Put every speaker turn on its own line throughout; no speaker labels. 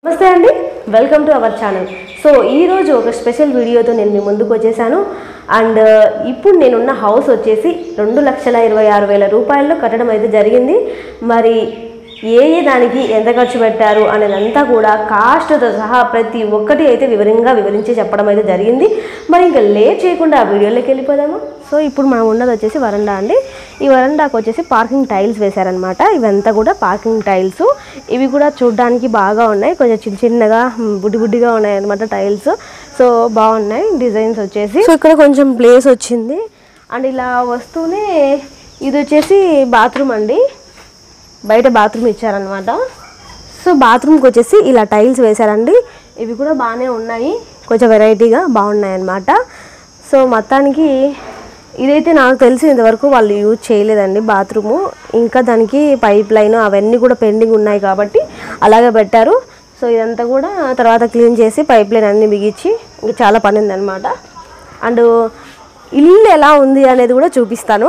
నమస్తే అండి welcome to our channel so ఈరోజు ఒక స్పెషల్ వీడియోతో నేను మీ ముందుకు వచ్చేసాను అండ్ ఇప్పుడు నేనున్న హౌస్ వచ్చేసి రెండు లక్షల ఇరవై ఆరు వేల రూపాయల్లో కట్టడం అయితే జరిగింది మరి ఏ ఏ దానికి ఎంత ఖర్చు పెట్టారు అనేదంతా కూడా కాస్ట్తో సహా ప్రతి ఒక్కటి అయితే వివరంగా వివరించి చెప్పడం అయితే జరిగింది మరి ఇంకా లేట్ చేయకుండా ఆ వీడియోలోకి వెళ్ళిపోదాము సో ఇప్పుడు మనం ఉన్నది వచ్చేసి వరండా అండి ఈ వరండాకు వచ్చేసి పార్కింగ్ టైల్స్ వేశారనమాట ఇవంతా కూడా పార్కింగ్ టైల్స్ ఇవి కూడా చూడడానికి బాగా ఉన్నాయి కొంచెం చిన్న చిన్నగా మ్, బుడ్డి బుడ్డిగా ఉన్నాయి అనమాట టైల్స్ సో బాగున్నాయి డిజైన్స్ వచ్చేసి సో ఇక్కడ కొంచెం ప్లేస్ వచ్చింది అండ్ ఇలా వస్తూనే ఇది వచ్చేసి బాత్రూమ్ అండి బయట బాత్రూమ్ ఇచ్చారనమాట సో బాత్రూమ్కి వచ్చేసి ఇలా టైల్స్ వేశారండి ఇవి కూడా బాగానే ఉన్నాయి కొంచెం వెరైటీగా బాగున్నాయి అన్నమాట సో మొత్తానికి ఇదైతే నాకు తెలిసి ఇంతవరకు వాళ్ళు యూజ్ చేయలేదండి బాత్రూము ఇంకా దానికి పైప్ లైన్ అవన్నీ కూడా పెండింగ్ ఉన్నాయి కాబట్టి అలాగే పెట్టారు సో ఇదంతా కూడా తర్వాత క్లీన్ చేసి పైప్ లైన్ అన్ని బిగించి ఇంకా చాలా పని ఉందన్నమాట అండ్ ఇల్లు ఎలా ఉంది అనేది కూడా చూపిస్తాను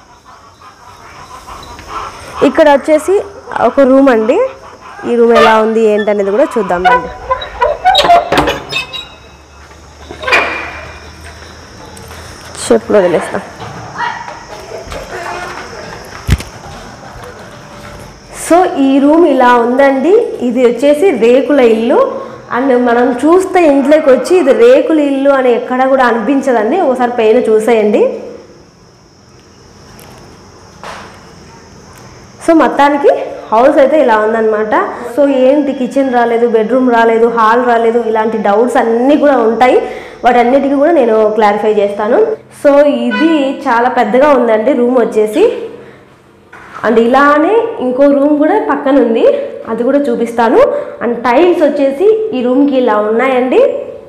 ఇక్కడ వచ్చేసి ఒక రూమ్ అండి ఈ రూమ్ ఎలా ఉంది ఏంటనేది కూడా చూద్దాం రండి చెప్పులు వదిలేస్తాం సో ఈ రూమ్ ఇలా ఉందండి ఇది వచ్చేసి రేకుల ఇల్లు అండ్ మనం చూస్తే ఇంట్లోకి వచ్చి ఇది రేకుల ఇల్లు అని ఎక్కడ కూడా అనిపించదండి ఒకసారి పైన చూసేయండి సో మొత్తానికి హౌస్ అయితే ఇలా ఉందన్నమాట సో ఏంటి కిచెన్ రాలేదు బెడ్రూమ్ రాలేదు హాల్ రాలేదు ఇలాంటి డౌట్స్ అన్నీ కూడా ఉంటాయి వాటన్నిటికీ కూడా నేను క్లారిఫై చేస్తాను సో ఇది చాలా పెద్దగా ఉందండి రూమ్ వచ్చేసి అండ్ ఇలానే ఇంకో రూమ్ కూడా పక్కన ఉంది అది కూడా చూపిస్తాను అండ్ టైల్స్ వచ్చేసి ఈ రూమ్కి ఇలా ఉన్నాయండి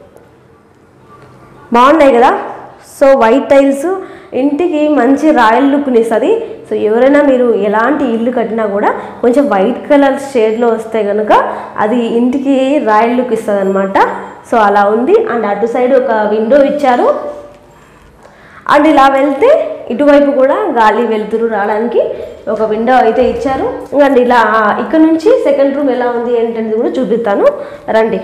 బాగున్నాయి కదా సో వైట్ టైల్స్ ఇంటికి మంచి రాయల్ లుక్ని ఇస్తుంది సో ఎవరైనా మీరు ఎలాంటి ఇల్లు కట్టినా కూడా కొంచెం వైట్ కలర్ షేడ్లో వస్తే కనుక అది ఇంటికి రాయల్ లుక్ ఇస్తుంది అనమాట సో అలా ఉంది అండ్ అటు సైడ్ ఒక విండో ఇచ్చారు అండ్ ఇలా వెళ్తే ఇటువైపు కూడా గాలి వెలుతురు రావడానికి ఒక విండో అయితే ఇచ్చారు అండ్ ఇలా ఇక్కడ నుంచి సెకండ్ రూమ్ ఎలా ఉంది ఏంటనేది కూడా చూపిస్తాను రండి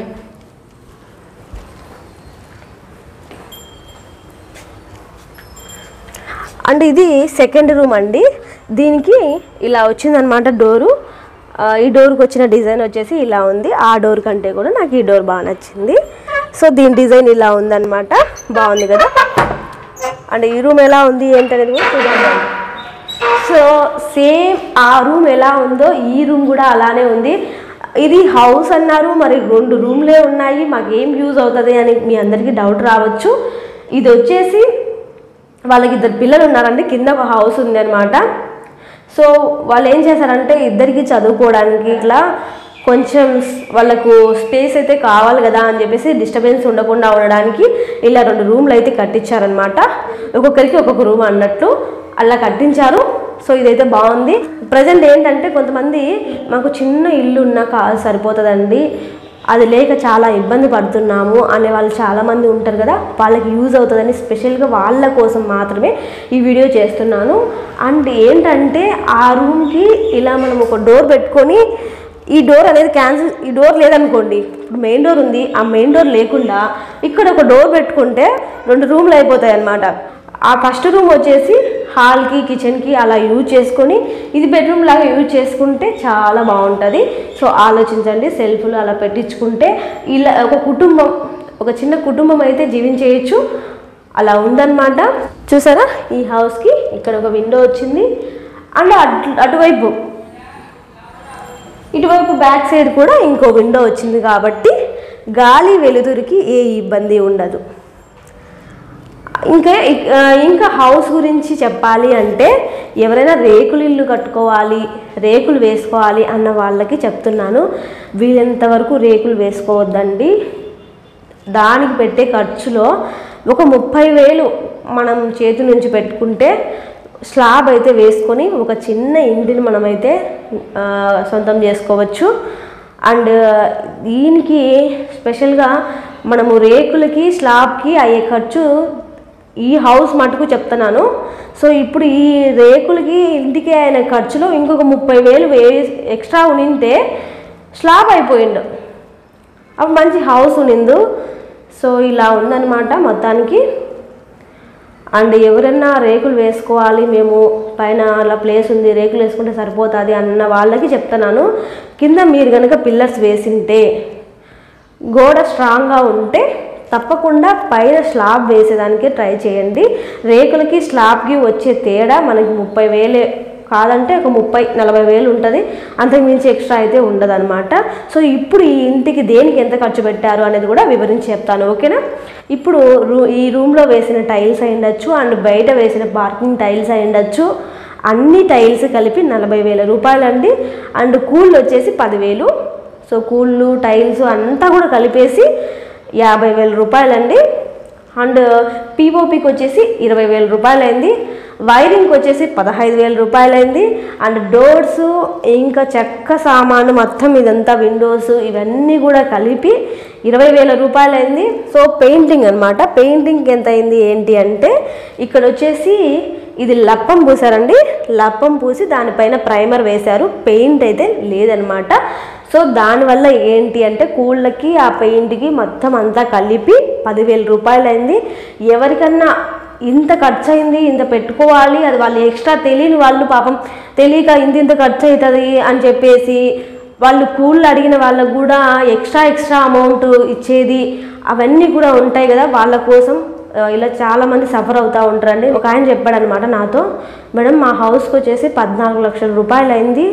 అండ్ ఇది సెకండ్ రూమ్ అండి దీనికి ఇలా వచ్చిందనమాట డోరు ఆ, ఈ డోర్కి వచ్చిన డిజైన్ వచ్చేసి ఇలా ఉంది ఆ డోర్ కంటే కూడా నాకు ఈ డోర్ బాగా నచ్చింది సో దీని డిజైన్ ఇలా ఉందన్నమాట బాగుంది కదా అండ్ ఈ రూమ్ ఎలా ఉంది ఏంటనేది కూడా చూద్దాం సో సేమ్ ఆ రూమ్ ఎలా ఉందో ఈ రూమ్ కూడా అలానే ఉంది ఇది హౌస్ అన్నారు మరి రెండు రూమ్లే ఉన్నాయి మాకేం యూజ్ అవుతుంది అని మీ అందరికీ డౌట్ రావచ్చు ఇది వచ్చేసి వాళ్ళకి ఇద్దరు పిల్లలు ఉన్నారండి కింద ఒక హౌస్ ఉంది అనమాట సో వాళ్ళు ఏం చేశారంటే ఇద్దరికి చదువుకోవడానికి ఇట్లా కొంచెం స్- వాళ్ళకు స్పేస్ అయితే కావాలి కదా అని చెప్పేసి డిస్టర్బెన్స్ ఉండకుండా ఉండడానికి ఇలా రెండు రూమ్లు అయితే కట్టించారనమాట ఒక్కొక్కరికి ఒక్కొక్క రూమ్ అన్నట్లు అలా కట్టించారు సో ఇదైతే బాగుంది ప్రజెంట్ ఏంటంటే కొంతమంది మాకు చిన్న ఇల్లు ఉన్నా కాదు సరిపోతుందండి అది లేక చాలా ఇబ్బంది పడుతున్నాము అనే వాళ్ళు చాలామంది ఉంటారు కదా వాళ్ళకి యూజ్ అవుతుందని స్పెషల్గా వాళ్ళ కోసం మాత్రమే ఈ వీడియో చేస్తున్నాను అండ్ ఏంటంటే ఆ రూమ్కి ఇలా మనం ఒక డోర్ పెట్టుకొని ఈ డోర్ అనేది క్యాన్సిల్ ఈ డోర్ లేదనుకోండి ఇప్పుడు మెయిన్ డోర్ ఉంది ఆ మెయిన్ డోర్ లేకుండా ఇక్కడ ఒక డోర్ పెట్టుకుంటే రెండు రూమ్లు అయిపోతాయి అన్నమాట ఆ ఫస్ట్ రూమ్ వచ్చేసి హాల్కి కిచెన్కి అలా యూజ్ చేసుకొని ఇది బెడ్రూమ్ లాగా యూజ్ చేసుకుంటే చాలా బాగుంటుంది సో ఆలోచించండి సెల్ఫ్లు అలా పెట్టించుకుంటే ఇలా ఒక కుటుంబం ఒక చిన్న కుటుంబం అయితే జీవించేయచ్చు అలా ఉందన్నమాట చూసారా ఈ హౌస్కి ఇక్కడ ఒక విండో వచ్చింది అండ్ అటు అటువైపు ఇటువైపు బ్యాక్ సైడ్ కూడా ఇంకో విండో వచ్చింది కాబట్టి గాలి వెలుతురికి ఏ ఇబ్బంది ఉండదు ఇంకా ఇక్- ఆ, ఇంకా హౌస్ గురించి చెప్పాలి అంటే ఎవరైనా రేకులు ఇల్లు కట్టుకోవాలి రేకులు వేసుకోవాలి అన్న వాళ్ళకి చెప్తున్నాను వీలైనంత వరకు రేకులు వేసుకోవద్దండి దానికి పెట్టే ఖర్చులో ఒక ముప్పై వేలు మనం చేతి నుంచి పెట్టుకుంటే స్లాబ్ అయితే వేసుకొని ఒక చిన్న ఇంటిని మనమైతే ఆ, సొంతం చేసుకోవచ్చు అండ్ దీనికి స్పెషల్గా మనము రేకులకి స్లాబ్కి అయ్యే ఖర్చు ఈ హౌస్ మటుకు చెప్తున్నాను సో ఇప్పుడు ఈ రేకులకి ఇంటికి అయిన ఖర్చులో ఇంకొక ముప్పై వేలు వే ఎక్స్ట్రా ఉనింటే స్లాబ్ అయిపోయిండు అప్పుడు మంచి హౌస్ ఉన్నిందు సో ఇలా ఉందన్నమాట మొత్తానికి అండ్ ఎవరైనా రేకులు వేసుకోవాలి మేము పైన అలా ప్లేస్ ఉంది రేకులు వేసుకుంటే సరిపోతుంది అన్న వాళ్ళకి చెప్తున్నాను కింద మీరు కనుక పిల్లర్స్ వేసింటే గోడ స్ట్రాంగ్గా ఉంటే తప్పకుండా పైన స్లాబ్ వేసేదానికి ట్రై చేయండి రేకులకి స్లాబ్కి వచ్చే తేడా మనకి ముప్పై వేలే కాదంటే ఒక ముప్పై నలభై వేలు ఉంటుంది అంతకు మించి ఎక్స్ట్రా అయితే ఉండదన్నమాట సో ఇప్పుడు ఈ ఇంటికి దేనికి ఎంత ఖర్చు పెట్టారు అనేది కూడా వివరించి చెప్తాను ఓకేనా ఇప్పుడు రూ ఈ రూమ్లో వేసిన టైల్స్ అయి ఉండొచ్చు అండ్ బయట వేసిన పార్కింగ్ టైల్స్ అయి ఉండొచ్చు అన్ని టైల్స్ కలిపి నలభై వేల రూపాయలండి అండ్ కూల్ వచ్చేసి పదివేలు సో కూళ్ళు టైల్స్ అంతా కూడా కలిపేసి యాభై వేల రూపాయలండి అండ్ పీఓపికి వచ్చేసి ఇరవై వేల రూపాయలైంది వైరింగ్కి వచ్చేసి పదహైదు వేల రూపాయలైంది అండ్ డోర్స్ ఇంకా చెక్క సామాను మొత్తం ఇదంతా విండోస్ ఇవన్నీ కూడా కలిపి ఇరవై వేల రూపాయలైంది సో పెయింటింగ్ అనమాట పెయింటింగ్కి ఎంత అయింది ఏంటి అంటే ఇక్కడ వచ్చేసి ఇది లప్పం పూసారండి లప్పం పూసి దానిపైన ప్రైమర్ వేశారు పెయింట్ అయితే లేదనమాట సో దానివల్ల ఏంటి అంటే కూళ్ళకి ఆ పెయింట్కి మొత్తం అంతా కలిపి పదివేల రూపాయలు అయింది ఎవరికన్నా ఇంత ఖర్చు అయింది ఇంత పెట్టుకోవాలి అది వాళ్ళు ఎక్స్ట్రా తెలియని వాళ్ళు పాపం తెలియక ఇంత ఇంత ఖర్చు అవుతుంది అని చెప్పేసి వాళ్ళు కూళ్ళు అడిగిన వాళ్ళకు కూడా ఎక్స్ట్రా ఎక్స్ట్రా అమౌంట్ ఇచ్చేది అవన్నీ కూడా ఉంటాయి కదా వాళ్ళ కోసం ఆ, ఇలా చాలా మంది సఫర్ అవుతూ ఉంటారండి ఒక ఆయన చెప్పాడు అనమాట నాతో మేడం మా హౌస్కి వచ్చేసి పద్నాలుగు లక్షల రూపాయలు అయింది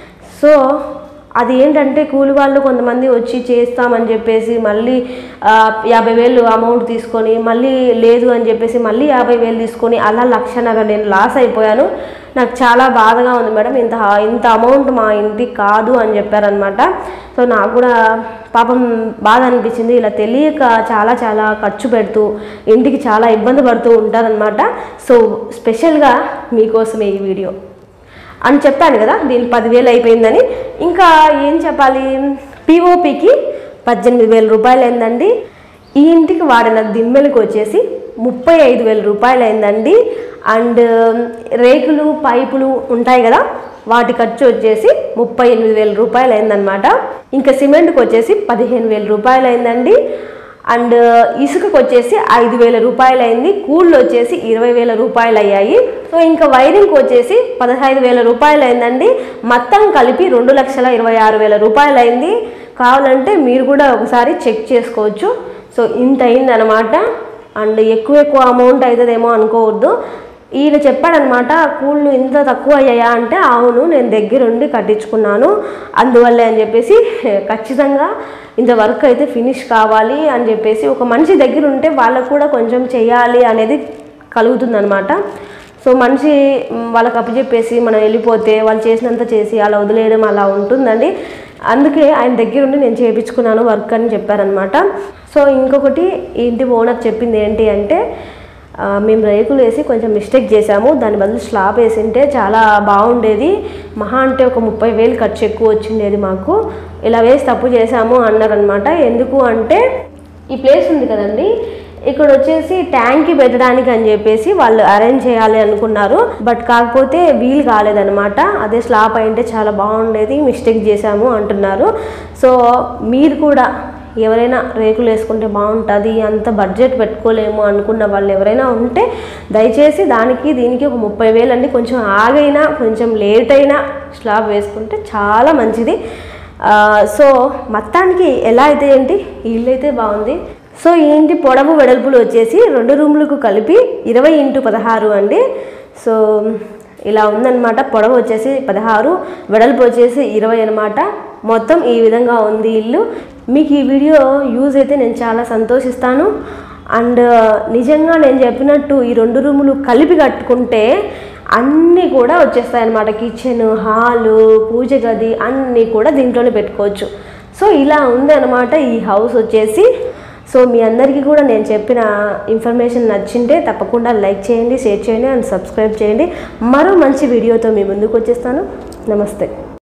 సో అది ఏంటంటే కూలి వాళ్ళు కొంతమంది వచ్చి చేస్తామని చెప్పేసి మళ్ళీ ఆ, యాభై వేలు అమౌంట్ తీసుకొని మళ్ళీ లేదు అని చెప్పేసి మళ్ళీ యాభై వేలు తీసుకొని అలా లక్షన్నర నేను లాస్ అయిపోయాను నాకు చాలా బాధగా ఉంది మేడం ఇంత ఇంత అమౌంట్ మా ఇంటికి కాదు అని చెప్పారనమాట సో నాకు కూడా పాపం బాధ అనిపించింది ఇలా తెలియక చాలా చాలా ఖర్చు పెడుతూ ఇంటికి చాలా ఇబ్బంది పడుతూ ఉంటారనమాట సో స్పెషల్గా మీకోసమే ఈ వీడియో అని చెప్పాను కదా దీనికి పదివేలు అయిపోయిందని ఇంకా ఏం చెప్పాలి పిఓపికి పద్దెనిమిది వేల రూపాయలు అయిందండి ఈ ఇంటికి వాడిన దిమ్మెలకు వచ్చేసి ముప్పై ఐదు వేల రూపాయలు అయిందండి అండ్ రేకులు పైపులు ఉంటాయి కదా వాటి ఖర్చు వచ్చేసి ముప్పై ఎనిమిది వేల రూపాయలు అయిందనమాట ఇంకా సిమెంట్కి వచ్చేసి పదిహేను వేల రూపాయలు అయిందండి అండ్ ఇసుకకు వచ్చేసి ఐదు వేల రూపాయలు అయింది కూళ్ళు వచ్చేసి ఇరవై వేల రూపాయలు అయ్యాయి సో ఇంకా వైరింగ్కి వచ్చేసి పదహైదు వేల రూపాయలు అయిందండి మొత్తం కలిపి రెండు లక్షల ఇరవై ఆరు వేల రూపాయలు అయింది కావాలంటే మీరు కూడా ఒకసారి చెక్ చేసుకోవచ్చు సో ఇంత అయింది అనమాట అండ్ ఎక్కువ ఎక్కువ అమౌంట్ అవుతుందేమో అనుకోవద్దు ఈయన చెప్పాడనమాట కూళ్ళు ఇంత తక్కువ అయ్యాయా అంటే అవును నేను దగ్గరుండి కట్టించుకున్నాను అందువల్లే అని చెప్పేసి ఖచ్చితంగా ఇంత వర్క్ అయితే ఫినిష్ కావాలి అని చెప్పేసి ఒక మనిషి దగ్గర ఉంటే వాళ్ళకు కూడా కొంచెం చేయాలి అనేది కలుగుతుందనమాట సో మనిషి మ్, వాళ్ళకి అప్పచెప్పేసి మనం వెళ్ళిపోతే వాళ్ళు చేసినంత చేసి అలా వదిలేయడం అలా ఉంటుందండి అందుకే ఆయన దగ్గర ఉండి నేను చేయించుకున్నాను వర్క్ అని చెప్పారనమాట సో ఇంకొకటి ఈ ఇంటి ఓనర్ చెప్పింది ఏంటి అంటే ఆ, మేము రేకులు వేసి కొంచెం మిస్టేక్ చేసాము దాని బదులు స్లాబ్ వేసింటే చాలా బాగుండేది మహా అంటే ఒక ముప్పై వేలు ఖర్చు ఎక్కువ వచ్చిండేది మాకు ఇలా వేసి తప్పు చేసాము అన్నారనమాట ఎందుకు అంటే ఈ ప్లేస్ ఉంది కదండి ఇక్కడ వచ్చేసి ట్యాంక్కి పెట్టడానికి అని చెప్పేసి వాళ్ళు అరేంజ్ చేయాలి అనుకున్నారు బట్ కాకపోతే వీలు కాలేదనమాట అదే స్లాబ్ అయింటే చాలా బాగుండేది మిస్టేక్ చేశాము అంటున్నారు సో మీరు కూడా ఎవరైనా రేకులు వేసుకుంటే బాగుంటుంది అంత బడ్జెట్ పెట్టుకోలేము అనుకున్న వాళ్ళు ఎవరైనా ఉంటే దయచేసి దానికి దీనికి ఒక ముప్పై వేలు అండి కొంచెం ఆగైనా కొంచెం లేట్ అయినా స్లాబ్ వేసుకుంటే చాలా మంచిది ఆ, సో మొత్తానికి ఎలా అయితే ఏంటి ఈ ఇల్లు అయితే బాగుంది సో ఈ ఇంటి పొడవు వెడల్పులు వచ్చేసి రెండు రూములకు కలిపి ఇరవై ఇంటూ పదహారు అండి సో ఇలా ఉందన్నమాట పొడవు వచ్చేసి పదహారు వెడల్పు వచ్చేసి ఇరవై అనమాట మొత్తం ఈ విధంగా ఉంది ఇల్లు మీకు ఈ వీడియో యూజ్ అయితే నేను చాలా సంతోషిస్తాను అండ్ నిజంగా నేను చెప్పినట్టు ఈ రెండు రూములు కలిపి కట్టుకుంటే అన్నీ కూడా వచ్చేస్తాయి అన్నమాట కిచెన్ హాలు పూజ గది అన్నీ కూడా దీంట్లోనే పెట్టుకోవచ్చు సో ఇలా ఉంది అనమాట ఈ హౌస్ వచ్చేసి సో మీ అందరికీ కూడా నేను చెప్పిన ఇన్ఫర్మేషన్ నచ్చింటే తప్పకుండా లైక్ చేయండి షేర్ చేయండి అండ్ సబ్స్క్రైబ్ చేయండి మరో మంచి వీడియోతో మీ ముందుకు వచ్చేస్తాను నమస్తే